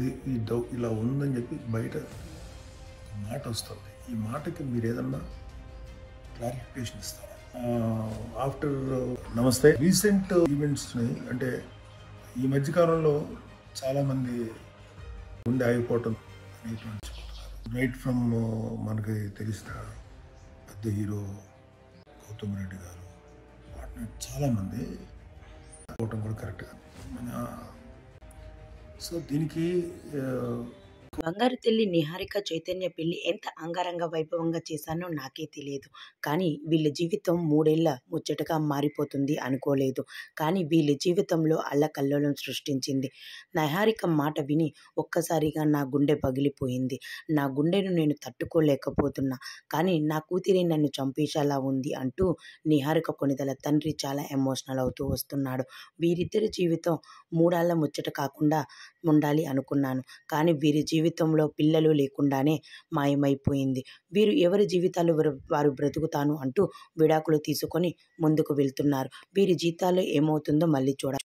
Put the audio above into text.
ఇది ఈ డౌ ఇలా ఉందని చెప్పి బయట ఒక మాట వస్తుంది ఈ మాటకి మీరు ఏదన్నా క్లారిఫికేషన్ ఇస్తారా ఆఫ్టర్ నమస్తే రీసెంట్ ఈవెంట్స్ని అంటే ఈ మధ్యకాలంలో చాలామంది గుండె ఆగిపోవటం అనేటువంటి రైట్ ఫ్రమ్ మనకి తెలిసిన పెద్ద హీరో గౌతమ్ రెడ్డి గారు వాటిని చాలామంది పోవటం కూడా కరెక్ట్గా మన సో దీనికి ఆ, బంగారు తల్లి నిహారిక చైతన్య పెళ్లి ఎంత అంగరంగ వైభవంగా చేశానో నాకే తెలియదు కానీ వీళ్ళ జీవితం మూడేళ్ల ముచ్చటగా మారిపోతుంది అనుకోలేదు కానీ వీళ్ళ జీవితంలో అల్లకల్లోలం సృష్టించింది నిహారిక మాట విని ఒక్కసారిగా నా గుండె పగిలిపోయింది నా గుండెను నేను తట్టుకోలేకపోతున్నా కానీ నా కూతురి నన్ను చంపేసేలా ఉంది అంటూ నిహారిక కొనిదల తండ్రి చాలా ఎమోషనల్ అవుతూ వస్తున్నాడు వీరిద్దరి జీవితం మూడాళ్ళ ముచ్చట కాకుండా ఉండాలి అనుకున్నాను కానీ వీరి జీవితంలో పిల్లలు లేకుండానే మాయమైపోయింది వీరు ఎవరి జీవితాలు వారు- వారు బ్రతుకుతాను అంటూ విడాకులు తీసుకొని ముందుకు వెళ్తున్నారు వీరి జీతాలు ఏమవుతుందో మళ్ళీ చూడాలి